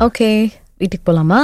okay வீட்டுக்கு போலாமா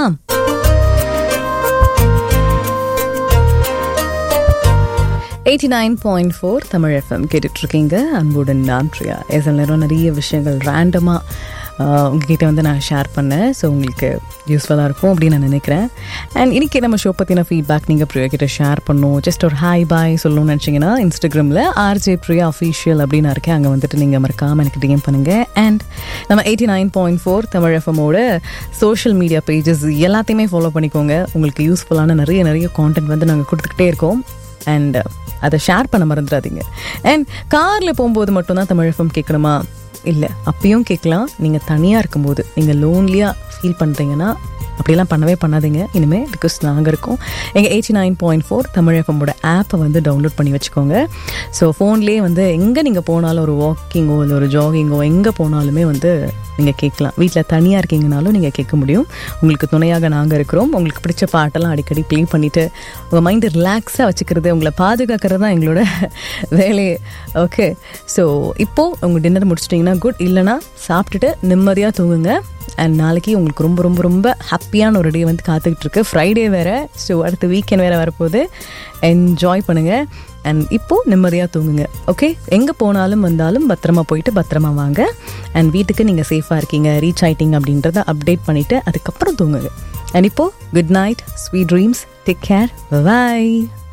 eighty nine point four Tamil FM கேட்டுட்ருக்கீங்க அன்புடன் நான் பிரியா எஸ் நேரம் நிறைய விஷயங்கள் ரேண்டமாக உங்ககிட்ட வந்து நான் ஷேர் பண்ணேன் ஸோ உங்களுக்கு யூஸ்ஃபுல்லாக இருக்கும் அப்படின்னு நான் நினைக்கிறேன் அண்ட் இன்றைக்கி நம்ம ஷோ பற்றின ஃபீட்பேக் நீங்கள் பிரியா கிட்ட ஷேர் பண்ணணும் ஜஸ்ட் ஒரு ஹாய் பாய் சொல்லணும்னு நினச்சிங்கன்னா இன்ஸ்டாகிராமில் ஆர்ஜே பிரியா அஃபீஷியல் அப்படின்னு இருக்கேன் அங்கே வந்துட்டு நீங்கள் மறக்காமல் எனக்கு டிஎம் பண்ணுங்கள் அண்ட் நம்ம eighty nine point four Tamil எஃப்எம்மோட சோஷியல் மீடியா பேஜஸ் எல்லாத்தையுமே ஃபாலோ பண்ணிக்கோங்க உங்களுக்கு யூஸ்ஃபுல்லான நிறைய நிறைய கான்டென்ட் வந்து நாங்கள் கொடுத்துக்கிட்டே இருக்கோம் அண்ட் அதை ஷேர் பண்ண மறந்துடாதீங்க அண்ட் காரில் போகும்போது மட்டும்தான் தமிழ் எஃப்எம் கேட்கணுமா இல்லை அப்பயும் கேட்கலாம் நீங்கள் தனியாக இருக்கும்போது நீங்கள் லோன்லியாக ஃபீல் பண்ணுறீங்கன்னா அப்படிலாம் பண்ணவே பண்ணாதீங்க இனிமேல் பிகாஸ் நாங்கள் இருக்கோம் எங்கள் eighty nine point four Tamil எஃப்எம்மோட ஆப்பை வந்து டவுன்லோட் பண்ணி வச்சுக்கோங்க ஸோ ஃபோன்லேயே வந்து எங்கே நீங்கள் போனாலும் ஒரு வாக்கிங்கோ இல்லை ஒரு ஜாகிங்கோ எங்கே போனாலுமே வந்து நீங்கள் கேட்கலாம் வீட்டில் தனியாக இருக்கீங்கனாலும் நீங்கள் கேட்க முடியும் உங்களுக்கு துணையாக நாங்கள் இருக்கிறோம் உங்களுக்கு பிடிச்ச பாட்டெல்லாம் அடிக்கடி ப்ளே பண்ணிவிட்டு உங்கள் மைண்டை ரிலாக்ஸாக வச்சுக்கிறது உங்களை பாதுகாக்கிறது தான் எங்களோட வேலையே ஓகே ஸோ இப்போது உங்கள் டின்னர் முடிச்சிட்டிங்கன்னா குட் இல்லைனா சாப்பிட்டுட்டு நிம்மதியாக தூங்குங்க அண்ட் நாளைக்கு உங்களுக்கு ரொம்ப ரொம்ப ரொம்ப ஹாப்பியான ஒரு டே வந்து காத்துக்கிட்டு இருக்கு ஃப்ரைடே வேறு ஸோ அடுத்த வீக்கெண்ட் வேறு வரப்போகுது என்ஜாய் பண்ணுங்கள் அண்ட் இப்போது நிம்மதியாக தூங்குங்க ஓகே எங்கே போனாலும் வந்தாலும் பத்திரமா போயிட்டு பத்திரமா வாங்க அண்ட் வீட்டுக்கு நீங்கள் சேஃபாக இருக்கீங்க ரீச் ஆயிட்டீங்க அப்படின்றத அப்டேட் பண்ணிவிட்டு அதுக்கப்புறம் தூங்குங்க அண்ட் இப்போது good night sweet dreams take care பாய்